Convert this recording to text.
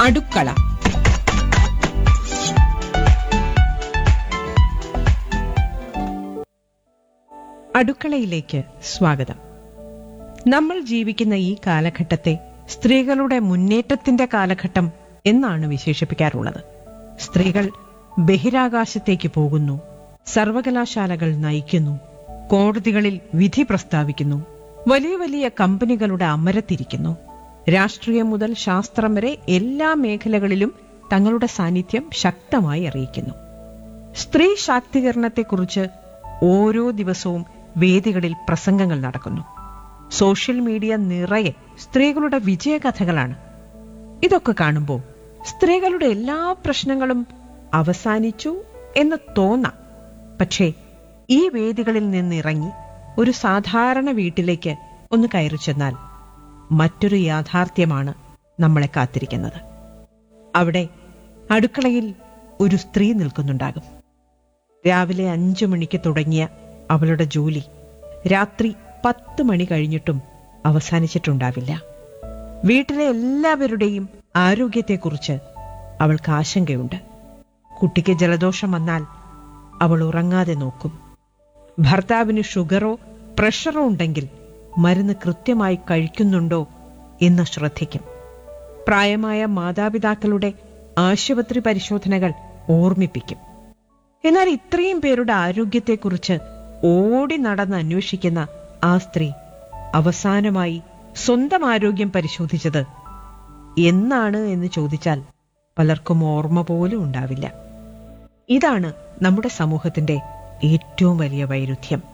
അടുക്കള അടുക്കളയിലേക്ക് സ്വാഗതം നമ്മൾ ജീവിക്കുന്ന ഈ കാലഘട്ടത്തെ സ്ത്രീകളുടെ മുന്നേറ്റത്തിന്റെ കാലഘട്ടം എന്നാണ് വിശേഷിപ്പിക്കാറുള്ളത് സ്ത്രീകൾ ബഹിരാകാശത്തേക്ക് പോകുന്നു സർവകലാശാലകൾ നയിക്കുന്നു കോടതികളിൽ വിധി പ്രസ്താവിക്കുന്നു വലിയ വലിയ കമ്പനികളുടെ അമരത്തിരിക്കുന്നു രാഷ്ട്രീയം മുതൽ ശാസ്ത്രം വരെ എല്ലാ മേഖലകളിലും തങ്ങളുടെ സാന്നിധ്യം ശക്തമായി അറിയിക്കുന്നു സ്ത്രീ ശാക്തീകരണത്തെക്കുറിച്ച് ഓരോ ദിവസവും വേദികളിൽ പ്രസംഗങ്ങൾ നടക്കുന്നു സോഷ്യൽ മീഡിയ നിറയെ സ്ത്രീകളുടെ വിജയകഥകളാണ് ഇതൊക്കെ കാണുമ്പോൾ സ്ത്രീകളുടെ എല്ലാ പ്രശ്നങ്ങളും അവസാനിച്ചു എന്ന് തോന്നാം പക്ഷേ ഈ വേദികളിൽ നിന്നിറങ്ങി ഒരു സാധാരണ വീട്ടിലേക്ക് ഒന്ന് കയറി ചെന്നാൽ മറ്റൊരു യാഥാർത്ഥ്യമാണ് നമ്മളെ കാത്തിരിക്കുന്നത് അവിടെ അടുക്കളയിൽ ഒരു സ്ത്രീ നിൽക്കുന്നുണ്ടാകും രാവിലെ അഞ്ചു മണിക്ക് തുടങ്ങിയ അവളുടെ ജോലി രാത്രി പത്ത് മണി കഴിഞ്ഞിട്ടും അവസാനിച്ചിട്ടുണ്ടാവില്ല വീട്ടിലെ എല്ലാവരുടെയും ആരോഗ്യത്തെക്കുറിച്ച് അവൾക്ക് ആശങ്കയുണ്ട് കുട്ടിക്ക് ജലദോഷം വന്നാൽ അവൾ ഉറങ്ങാതെ നോക്കും ഭർത്താവിന് ഷുഗറോ പ്രഷറോ ഉണ്ടെങ്കിൽ മരുന്ന് കൃത്യമായി കഴിക്കുന്നുണ്ടോ എന്ന് ശ്രദ്ധിക്കും പ്രായമായ മാതാപിതാക്കളുടെ ആശുപത്രി പരിശോധനകൾ ഓർമ്മിപ്പിക്കും എന്നാൽ ഇത്രയും പേരുടെ ആരോഗ്യത്തെക്കുറിച്ച് ഓടി നടന്ന് അന്വേഷിക്കുന്ന ആ സ്ത്രീ അവസാനമായി സ്വന്തം ആരോഗ്യം പരിശോധിച്ചത് എന്നാണ് എന്ന് ചോദിച്ചാൽ പലർക്കും ഓർമ്മ പോലും ഉണ്ടാവില്ല ഇതാണ് നമ്മുടെ സമൂഹത്തിന്റെ ഏറ്റവും വലിയ വൈരുദ്ധ്യം